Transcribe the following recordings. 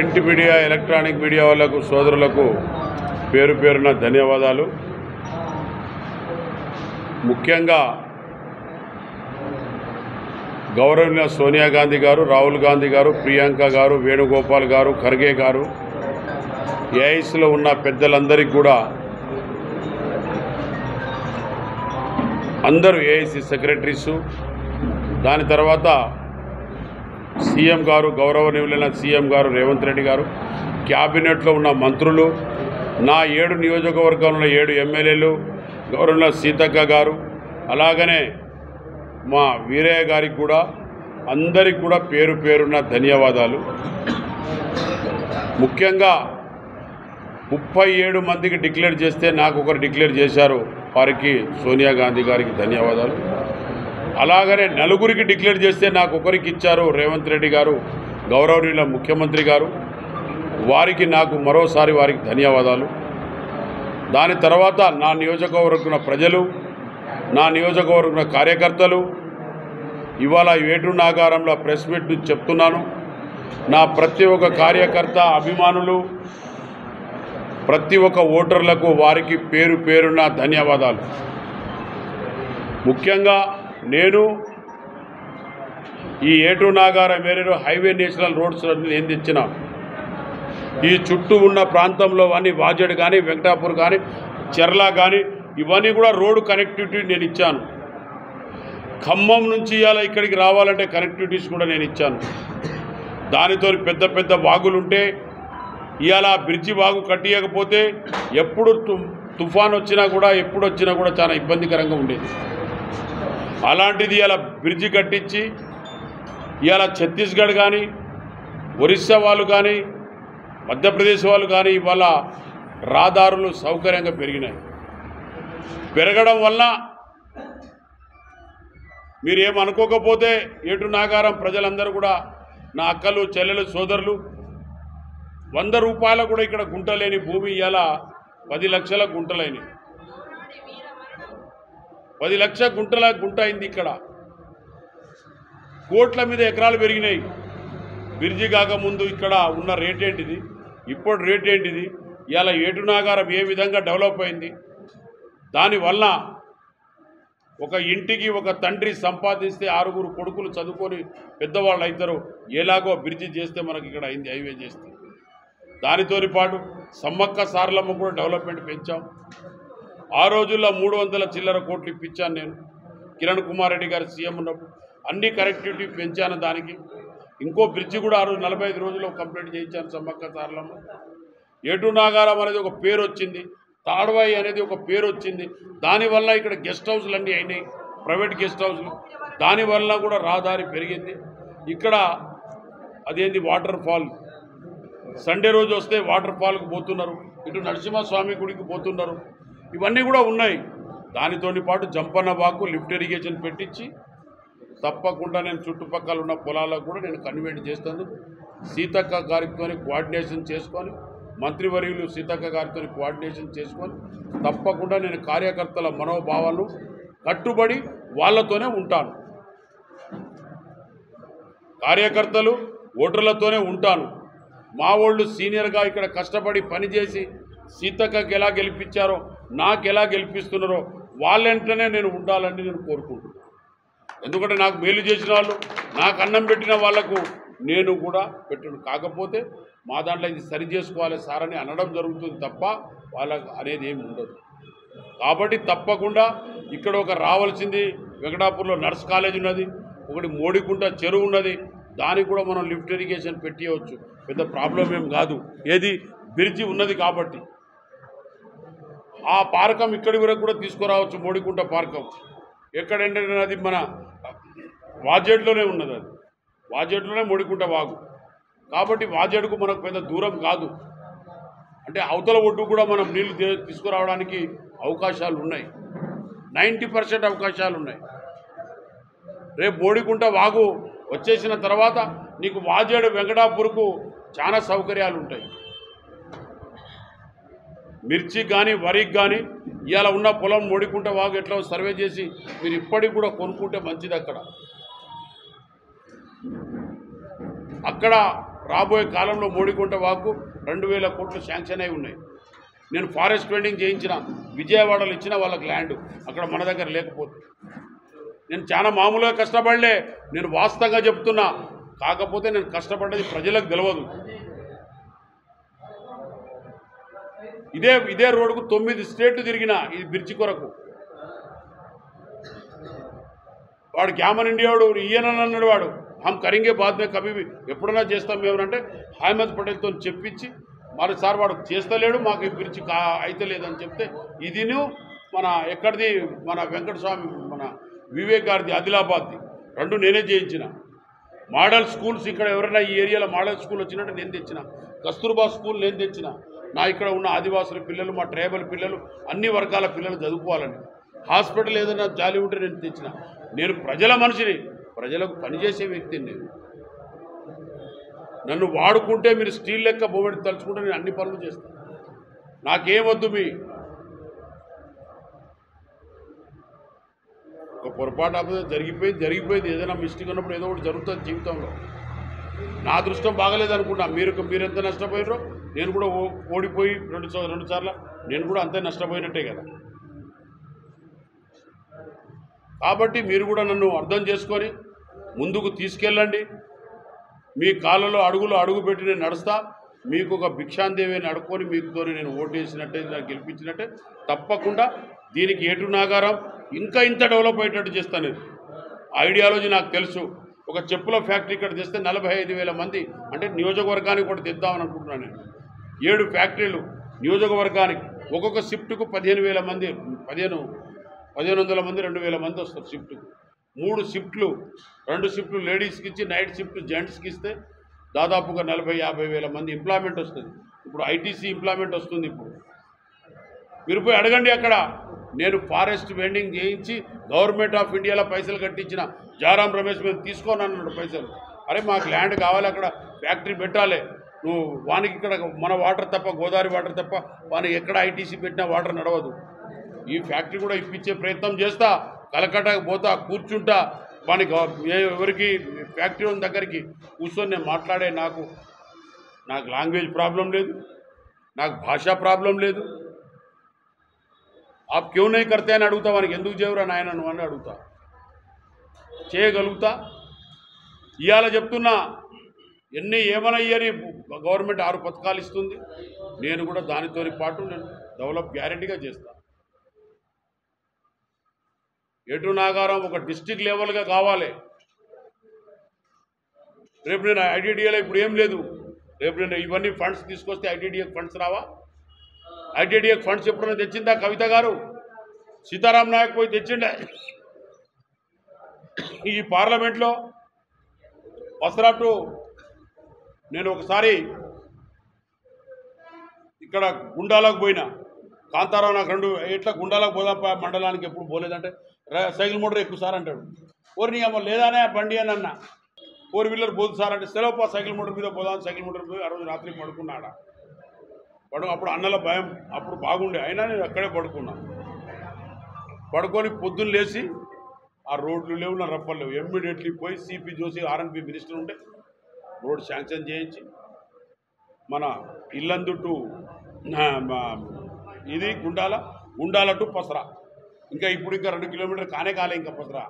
print media electronic media వాళ్ళకు సోదరులకు పేరు పేరున ధన్యవాదాలు ముఖ్యంగా గౌరవనీయ సోనియా గాంధీ గారు రాహుల్ గాంధీ గారు ప్రియాంక గారు వేణుగోపాల్ గారు ఖర్గే గారు ఏఐస్లో ఉన్న పెద్దలందరికీ కూడా అందరూ ఏఐసి సెక్రటరీసు దాని తర్వాత సీఎం గారు గౌరవనీయులైన సీఎం గారు రేవంత్ రెడ్డి గారు క్యాబినెట్లో ఉన్న మంత్రులు నా ఏడు నియోజకవర్గంలో ఉన్న ఏడు ఎమ్మెల్యేలు గౌరవ సీతక్క గారు అలాగనే మా వీరయ్య గారికి కూడా అందరికి కూడా పేరు పేరున్న ధన్యవాదాలు ముఖ్యంగా ముప్పై ఏడు మందికి డిక్లేర్ చేస్తే నాకు ఒకరు డిక్లేర్ చేశారు వారికి సోనియా గాంధీ గారికి ధన్యవాదాలు అలాగనే నలుగురికి డిక్లేర్ చేస్తే నాకు ఒకరికి ఇచ్చారు రేవంత్ రెడ్డి గారు గౌరవనీయుల ముఖ్యమంత్రి గారు వారికి నాకు మరోసారి వారికి ధన్యవాదాలు దాని తర్వాత నా నియోజకవర్గం ప్రజలు నా నియోజకవర్గం కార్యకర్తలు ఇవాళ ఏటు నాగారంలో ప్రెస్ మీట్ నుంచి చెప్తున్నాను నా ప్రతి ఒక్క కార్యకర్త అభిమానులు ప్రతి ఒక్క ఓటర్లకు వారికి పేరు పేరున ధన్యవాదాలు ముఖ్యంగా నేను ఈ ఏటు నాగారం ఏరియాలో హైవే నేషనల్ రోడ్స్ నేను తెచ్చిన ఈ చుట్టూ ఉన్న ప్రాంతంలో అన్ని వాజేడు కానీ వెంకటాపూర్ కానీ చెర్ల కానీ ఇవన్నీ కూడా రోడ్డు కనెక్టివిటీ నేను ఇచ్చాను ఖమ్మం నుంచి ఇవాళ ఇక్కడికి రావాలంటే కనెక్టివిటీస్ కూడా నేను ఇచ్చాను దానితో పెద్ద పెద్ద వాగులుంటే ఇవాళ బ్రిడ్జి వాగు కట్టియకపోతే ఎప్పుడు తు- తుఫాన్ వచ్చినా కూడా ఎప్పుడు వచ్చినా కూడా చాలా ఇబ్బందికరంగా ఉండేది అలాంటిది ఇలా బ్రిడ్జి కట్టించి ఇవాళ ఛత్తీస్గఢ్ కానీ ఒరిస్సా వాళ్ళు కానీ మధ్యప్రదేశ్ వాళ్ళు కానీ ఇవాళ రహదారులు సౌకర్యంగా పెరిగినాయి పెరగడం వల్ల మీరు ఏమనుకోకపోతే ఏటు నాగారం ప్రజలందరూ కూడా నా అక్కలు చెల్లెలు సోదరులు వంద రూపాయల కూడా ఇక్కడ గుంట లేని భూమి ఇవాళ పది లక్షల గుంటలైనవి పది లక్షల గుంటల గుంట అయింది ఇక్కడ కోట్ల మీద ఎకరాలు పెరిగినాయి బిర్జి కాకముందు ఇక్కడ ఉన్న రేట్ ఏంటిది ఇప్పుడు రేట్ ఏంటిది ఇవాళ ఏటు నాగారం ఏ విధంగా డెవలప్ అయింది దానివల్ల ఒక ఇంటికి ఒక తండ్రి సంపాదిస్తే ఆరుగురు కొడుకులు చదువుకొని పెద్దవాళ్ళు అవుతారు ఎలాగో బ్రిడ్జి చేస్తే మనకి ఇక్కడ అయింది హైవే చేస్తే దానితోని పాటు సమ్మక్క సారలమ్మ కూడా డెవలప్మెంట్ పెంచాం ఆ రోజుల్లో మూడు వందల చిల్లర కోట్లు ఇప్పించాను నేను కిరణ్ కుమార్ రెడ్డి గారు సీఎం ఉన్నప్పుడు అన్ని కనెక్టివిటీ పెంచాను దానికి ఇంకో బ్రిడ్జి కూడా ఆ రోజు నలభై ఐదు రోజుల్లో కంప్లీట్ చేయించాను సమ్మక్క సారలమ్మ ఏటు నాగారం అనేది ఒక పేరు వచ్చింది తాడ్వాయి అనేది ఒక పేరు వచ్చింది దానివల్ల ఇక్కడ గెస్ట్ హౌస్లు అన్నీ అయినాయి ప్రైవేట్ గెస్ట్ హౌస్లు దానివల్ల కూడా రహదారి పెరిగింది ఇక్కడ అదేంది వాటర్ ఫాల్ సండే రోజు వస్తే వాటర్ ఫాల్కి పోతున్నారు ఇటు నరసింహస్వామి గుడికి పోతున్నారు ఇవన్నీ కూడా ఉన్నాయి దానితోని పాటు జంపన్న వాకు లిఫ్ట్ ఇరిగేషన్ పెట్టించి తప్పకుండా నేను చుట్టుపక్కల ఉన్న పొలాలకు కూడా నేను కన్వర్ట్ చేస్తాను సీతక్క గారితో కోఆర్డినేషన్ చేసుకొని మంత్రివర్యులు సీతక్క గారితో కోఆర్డినేషన్ చేసుకొని తప్పకుండా నేను కార్యకర్తల మనోభావాలు కట్టుబడి వాళ్ళతోనే ఉంటాను కార్యకర్తలు ఓటర్లతోనే ఉంటాను మా వాళ్ళు సీనియర్గా ఇక్కడ కష్టపడి పనిచేసి సీతక్కకి ఎలా గెలిపించారో నాకు ఎలా గెలిపిస్తున్నారో వాళ్ళంటనే నేను ఉండాలని నేను కోరుకుంటున్నాను ఎందుకంటే నాకు మేలు చేసిన వాళ్ళు నాకు అన్నం పెట్టిన వాళ్లకు నేను కూడా పెట్టను కాకపోతే మా దాంట్లో ఇది సరి చేసుకోవాలి సార్ అని అనడం జరుగుతుంది తప్ప వాళ్ళకు అనేది ఏమి ఉండదు కాబట్టి తప్పకుండా ఇక్కడ ఒక రావాల్సింది వెంకటాపూర్లో నర్స్ కాలేజ్ ఉన్నది ఒకటి మోడికుంట చెరువు ఉన్నది దానికి కూడా మనం లిఫ్ట్ ఇరిగేషన్ పెట్టియవచ్చు పెద్ద ప్రాబ్లం ఏం కాదు ఏది బ్రిడ్జి ఉన్నది కాబట్టి ఆ పార్కం ఇక్కడి వరకు కూడా తీసుకురావచ్చు మోడికుంట పార్కం ఎక్కడంటే అది మన వాజేడ్లోనే ఉన్నది అది వాజేడ్లోనే మోడికుంట వాగు కాబట్టి వాజేడుకు మనకు పెద్ద దూరం కాదు అంటే అవతల ఒడ్డు కూడా మనం నీళ్లు తే- తీసుకురావడానికి అవకాశాలు ఉన్నాయి నైంటీ పర్సెంట్ అవకాశాలు ఉన్నాయి రేపు బోడికుంట వాగు వచ్చేసిన తర్వాత నీకు వాజేడు వెంకటాపూర్కు చాలా సౌకర్యాలు ఉంటాయి మిర్చి కానీ వరికి కానీ ఇవాళ ఉన్న పొలం మోడికుంట వాగు ఎట్లా సర్వే చేసి మీరు ఇప్పటికి కూడా కొనుక్కుంటే మంచిది అక్కడ అక్కడ రాబోయే కాలంలో మోడిగుంట వాకు రెండు వేల కోట్లు శాంక్షన్ అయి ఉన్నాయి నేను ఫారెస్ట్ వెండింగ్ చేయించిన విజయవాడలో ఇచ్చిన వాళ్ళకి ల్యాండ్ అక్కడ మన దగ్గర లేకపోతే నేను చాలా మామూలుగా కష్టపడలే నేను వాస్తవంగా చెప్తున్నా కాకపోతే నేను కష్టపడ్డది ప్రజలకు తెలియదు ఇదే ఇదే రోడ్డుకు తొమ్మిది స్టేట్లు తిరిగిన ఈ బ్రిడ్జి కొరకు వాడు గ్యామన్ ఇండియాడు ఈయనని అన్నాడు వాడు హమ్ కరింగే బాద్ మే కభీ భీ ఎప్పుడైనా చేస్తాం మేము అంటే అహ్మద్ పటేల్తో చెప్పించి మరోసారి వాడు చేస్తలేడు మాకు ఈ బ్రిడ్జి కా అయితే లేదని చెప్తే ఇదిను మన ఎక్కడిది మన వెంకటస్వామి మన వివేక్ గారిది ఆదిలాబాద్ది రెండు నేనే చేయించిన మోడల్ స్కూల్స్ ఇక్కడ ఎవరైనా ఈ ఏరియాలో మోడల్ స్కూల్ వచ్చినట్టు నేను తెచ్చిన కస్తూర్బా స్కూల్ నేను తెచ్చిన నా ఇక్కడ ఉన్న ఆదివాసుల పిల్లలు మా ట్రైబల్ పిల్లలు అన్ని వర్గాల పిల్లలు చదువుకోవాలని హాస్పిటల్ ఏదైనా జాలి ఉంటే నేను తెచ్చిన నేను ప్రజల మనిషిని ప్రజలకు పనిచేసే వ్యక్తిని నేను నన్ను వాడుకుంటే మీరు స్టీల్ లెక్క బొమ్మెడి తలుచుకుంటే నేను అన్ని పనులు చేస్తాను నాకేమొద్దు మీ ఒక పొరపాటు అబద్ధం జరిగిపోయింది జరిగిపోయింది ఏదైనా మిస్టేక్ ఉన్నప్పుడు ఏదో ఒకటి జరుగుతుంది జీవితంలో నా అదృష్టం బాగలేదు అనుకున్నా మీరు మీరు ఎంత నష్టపోయారో నేను కూడా ఓ- ఓడిపోయి రెండు సా- రెండు సార్లు నేను కూడా అంతే నష్టపోయినట్టే కదా కాబట్టి మీరు కూడా నన్ను అర్థం చేసుకొని ముందుకు తీసుకెళ్ళండి మీ కాళ్ళలో అడుగులు అడుగు పెట్టి నేను నడుస్తా మీకు ఒక భిక్షాందేవిని అడుక్కొని మీతో నేను ఓటు వేసినట్టే నాకు గెలిపించినట్టే తప్పకుండా దీనికి ఏటు నాగారం ఇంకా ఇంత డెవలప్ అయ్యేటట్టు చేస్తాను నేను ఐడియాలజీ నాకు తెలుసు ఒక చెప్పుల ఫ్యాక్టరీ ఇక్కడ తెస్తే నలభై ఐదు వేల మంది అంటే నియోజకవర్గానికి కూడా తెద్దామని అనుకుంటున్నాను నేను ఏడు ఫ్యాక్టరీలు నియోజకవర్గానికి ఒక్కొక్క షిఫ్ట్కు పదిహేను వేల మంది పదిహేను పదిహేను వందల మంది రెండు వేల మంది వస్తారు షిఫ్ట్కు మూడు షిఫ్ట్లు రెండు షిఫ్ట్లు లేడీస్కి ఇచ్చి నైట్ షిఫ్ట్ జెంట్స్కి ఇస్తే దాదాపుగా నలభై యాభై వేల మంది ఎంప్లాయ్మెంట్ వస్తుంది ఇప్పుడు ఐటీసీ ఎంప్లాయ్మెంట్ వస్తుంది ఇప్పుడు మీరు పోయి అడగండి అక్కడ నేను ఫారెస్ట్ వెండింగ్ చేయించి గవర్నమెంట్ ఆఫ్ ఇండియాలో పైసలు కట్టించిన జారాం రమేష్ మీద తీసుకోను అన్నాడు పైసలు అరే మాకు ల్యాండ్ కావాలి అక్కడ ఫ్యాక్టరీ పెట్టాలి నువ్వు వానికి ఇక్కడ మన వాటర్ తప్ప గోదావరి వాటర్ తప్ప వానికి ఎక్కడ ఐటీసీ పెట్టినా వాటర్ నడవదు ఈ ఫ్యాక్టరీ కూడా ఇప్పించే ప్రయత్నం చేస్తా కలకట్టాకి పోతా కూర్చుంటా వానికి ఏ- ఎవరికి ఫ్యాక్టరీ ఉన్న దగ్గరికి కూర్చొని నేను మాట్లాడే నాకు నాకు లాంగ్వేజ్ ప్రాబ్లం లేదు నాకు భాషా ప్రాబ్లం లేదు ఆప్ క్యూ నై కర్తే అని అడుగుతా వానికి ఎందుకు చేయవురా నాయన నువ్వు అని అడుగుతా చేయగలుగుతా ఇవాళ చెప్తున్నా ఎన్ని ఏమనయ్యని గవర్నమెంట్ ఆరు పథకాలు ఇస్తుంది నేను కూడా దానితోని పాటు నేను డెవలప్ గ్యారెంటీగా చేస్తాను ఎటు నాగారం ఒక డిస్టిక్ లెవెల్గా కావాలి రేపు నేను ఐటీడీఏలో ఇప్పుడు ఏం లేదు రేపు నేను ఇవన్నీ ఫండ్స్ తీసుకొస్తే ఐటీడీఏ ఫండ్స్ రావా ఐటీడీఏ ఫండ్స్ ఎప్పుడైనా తెచ్చిందా కవిత గారు సీతారాం నాయక్ పోయి తెచ్చిండే ఈ పార్లమెంట్లో వస్త్రాటు నేను ఒకసారి ఇక్కడ గుండాలకు పోయినా కాంతారావు నాకు రెండు ఎట్లా గుండాలకు పోదాం పా మండలానికి ఎప్పుడు పోలేదంటే ర- సైకిల్ మోటార్ ఎక్కువ సార్ అంటాడు ఓరి నీ అమ్మ లేదానే ఆ బండి అని అన్న ఫోర్ వీలర్ పోదు సార్ అంటే సెలవు పా సైకిల్ మోటార్ మీద పోదాం సైకిల్ మోటార్ పోయి ఆ రోజు రాత్రి పడుకున్నాడా పడు అప్పుడు అన్నల భయం అప్పుడు బాగుండే అయినా నేను అక్కడే పడుకున్నా పడుకొని పొద్దున్న లేచి ఆ రోడ్లు లేవు నా రప్పలు లేవు ఇమ్మీడియట్లీ పోయి సిపి జోసి ఆర్ఎన్పి మినిస్టర్ ఉంటే రోడ్ శాంక్షన్ చేయించి మన ఇల్లందు టు ఆ, మా- ఇది గుండాల గుండాల టు పసరా ఇంకా ఇప్పుడు ఇంకా రెండు కిలోమీటర్ కానే కాలే ఇంకా పసరా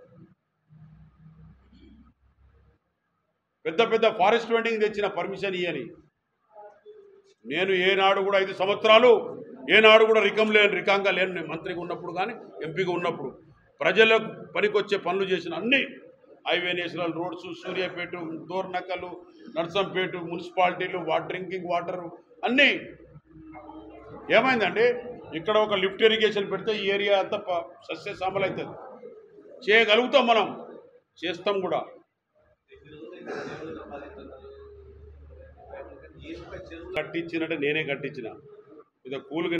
పెద్ద పెద్ద ఫారెస్ట్ వెండింగ్ తెచ్చిన పర్మిషన్ ఇయ్యని నేను ఏనాడు కూడా ఐదు సంవత్సరాలు ఏనాడు కూడా రికం లేను రికంగా లేను నేను మంత్రిగా ఉన్నప్పుడు కానీ ఎంపీగా ఉన్నప్పుడు ప్రజలకు పనికొచ్చే పనులు చేసిన అన్ని highway national roads Suryapet Dornakal Narsampet మున్సిపాలిటీలు వా డ్రింకింగ్ వాటర్ అన్నీ ఏమైందండి ఇక్కడ ఒక లిఫ్ట్ ఇరిగేషన్ పెడితే ఈ ఏరియా అంతా ప- సస్యశ్యామల అవుతుంది చేయగలుగుతాం మనం చేస్తాం కూడా కట్టించినట్టే నేనే కట్టించిన ఇది కూలికి